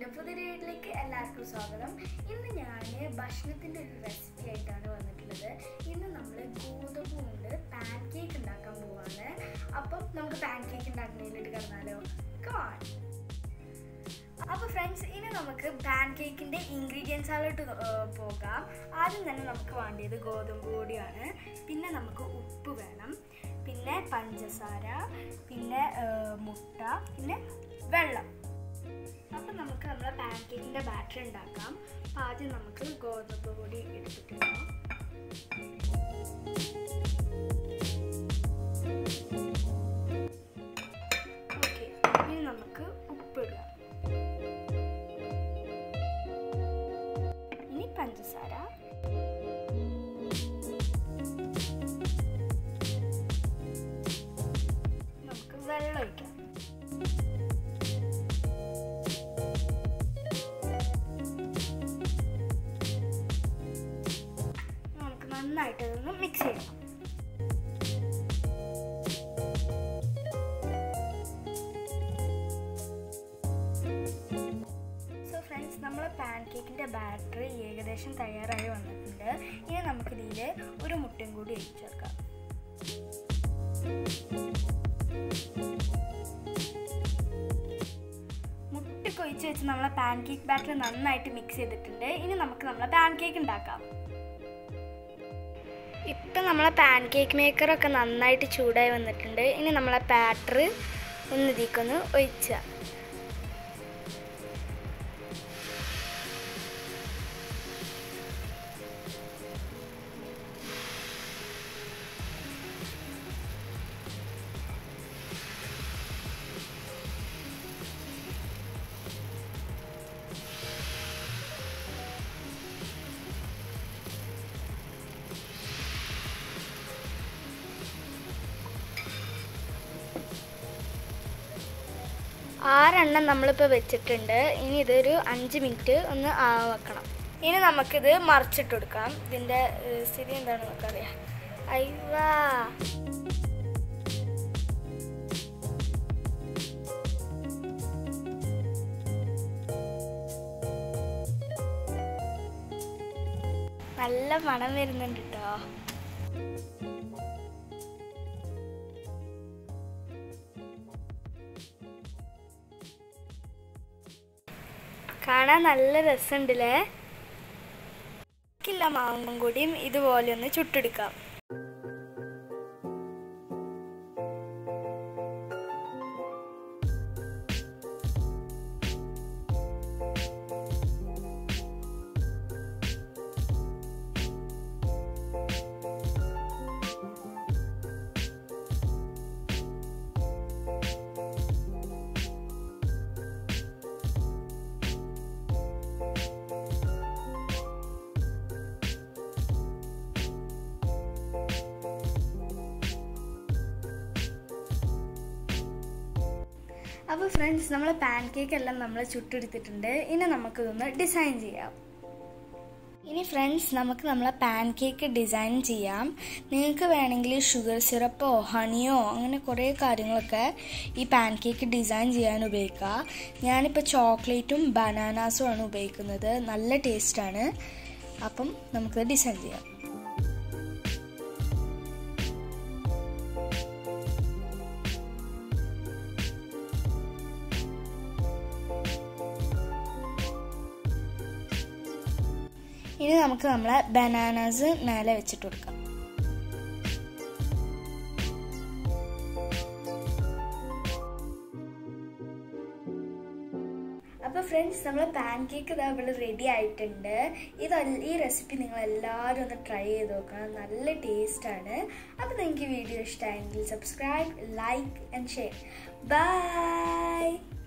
എൻ്റെ പുതിയ വീട്ടിലേക്ക് എല്ലാവർക്കും സ്വാഗതം ഇന്ന് ഞാൻ ഭക്ഷണത്തിൻ്റെ ഒരു റെസിപ്പി ആയിട്ടാണ് വന്നിട്ടുള്ളത് ഇന്ന് നമ്മൾ ഗോതമ്പ് കൊണ്ട് പാൻ കേക്ക് ഉണ്ടാക്കാൻ പോവാണ് അപ്പം നമുക്ക് പാൻ കേക്ക് ഉണ്ടാക്കുന്നതിലോട്ട് കിടന്നാലോ കാൺ അപ്പോൾ ഫ്രണ്ട്സ് ഇനി നമുക്ക് പാൻ കേക്കിൻ്റെ ഇൻഗ്രീഡിയൻസാലോട്ട് പോകാം ആദ്യം തന്നെ നമുക്ക് വേണ്ടിയത് ഗോതമ്പ് പൊടിയാണ് പിന്നെ നമുക്ക് ഉപ്പ് വേണം പിന്നെ പഞ്ചസാര പിന്നെ ആ, മുട്ട പിന്നെ വെള്ളം അപ്പം നമുക്ക് നമ്മളെ പാൻ കേക്കിൻ്റെ ബാറ്ററി ഉണ്ടാക്കാം അപ്പം ആദ്യം നമുക്ക് ഗോതമ്പ് പൊടി എടുത്തിട്ടുണ്ടാവും ഓക്കെ ഇനി നമുക്ക് ഉപ്പിടുക ഇനി പഞ്ചസാര നമുക്ക് വെള്ളം ഒഴിക്കാം നമുക്ക് നന്നായിട്ട് ഇതൊന്ന് മിക്സ് ചെയ്യണം സോ ഫ്രണ്ട്സ് നമ്മളെ പാൻ കേക്കിൻ്റെ ബാറ്ററി ഏകദേശം തയ്യാറായി വന്നിട്ടുണ്ട് ഇനി നമുക്കിതിൽ ഒരു മുട്ടയും കൂടി ഒഴിച്ചു ചേർക്കാം മുട്ടയ്ക്ക് ഒഴിച്ച് വെച്ച് നമ്മളെ പാൻ കേക്ക് ബാറ്ററി നന്നായിട്ട് മിക്സ് ചെയ്തിട്ടുണ്ട് ഇനി നമുക്ക് നമ്മളെ പാൻ കേക്ക് ഉണ്ടാക്കാം ഇപ്പം നമ്മളെ പാൻ കേക്ക് മേക്കറൊക്കെ നന്നായിട്ട് ചൂടായി വന്നിട്ടുണ്ട് ഇനി നമ്മളെ ബാറ്റർ ഒന്ന് ഇതിക്കൊന്ന് ഒഴിച്ച ആറെണ്ണം നമ്മളിപ്പോൾ വെച്ചിട്ടുണ്ട് ഇനി ഇതൊരു അഞ്ച് മിനിറ്റ് ഒന്ന് ആ വെക്കണം ഇനി നമുക്കിത് മറിച്ചിട്ട് കൊടുക്കാം ഇതിൻ്റെ ഏഹ്, സ്ഥിതി എന്താണെന്ന് നമുക്കറിയാം അയ്വാ നല്ല മണം വരുന്നുണ്ട് കേട്ടോ കാണാൻ നല്ല രസമുണ്ടല്ലേ കില്ല മാങ്ങും കൂടിയും ഇതുപോലെ ഒന്ന് ചുട്ടെടുക്കാം അപ്പോൾ ഫ്രണ്ട്സ് നമ്മൾ പാൻ കേക്ക് എല്ലാം നമ്മൾ ചുട്ടെടുത്തിട്ടുണ്ട് ഇനി നമുക്കിതൊന്ന് ഡിസൈൻ ചെയ്യാം ഇനി ഫ്രണ്ട്സ് നമുക്ക് നമ്മളെ പാൻ കേക്ക് ഡിസൈൻ ചെയ്യാം നിങ്ങൾക്ക് വേണമെങ്കിൽ ഷുഗർ സിറപ്പോ ഹണിയോ അങ്ങനെ കുറേ കാര്യങ്ങളൊക്കെ ഈ പാൻ കേക്ക് ഡിസൈൻ ചെയ്യാൻ ഉപയോഗിക്കുക ഞാനിപ്പോൾ ചോക്ലേറ്റും ബനാനാസും ആണ് ഉപയോഗിക്കുന്നത് നല്ല ടേസ്റ്റാണ് അപ്പം നമുക്ക് ഡിസൈൻ ചെയ്യാം ഇനി നമുക്ക് നമ്മളെ ബനാനാസ് മേലെ വെച്ചിട്ട് കൊടുക്കാം അപ്പോൾ ഫ്രണ്ട്സ് നമ്മൾ പാൻ കേക്ക് ഇതാ ഇവിടെ റെഡി ആയിട്ടുണ്ട് ഇത് ഈ റെസിപ്പി നിങ്ങൾ എല്ലാവരും ഒന്ന് ട്രൈ ചെയ്ത് നോക്കണം നല്ല ടേസ്റ്റാണ് അപ്പോൾ നിങ്ങൾക്ക് വീഡിയോ ഇഷ്ടമായെങ്കിൽ subscribe like and share by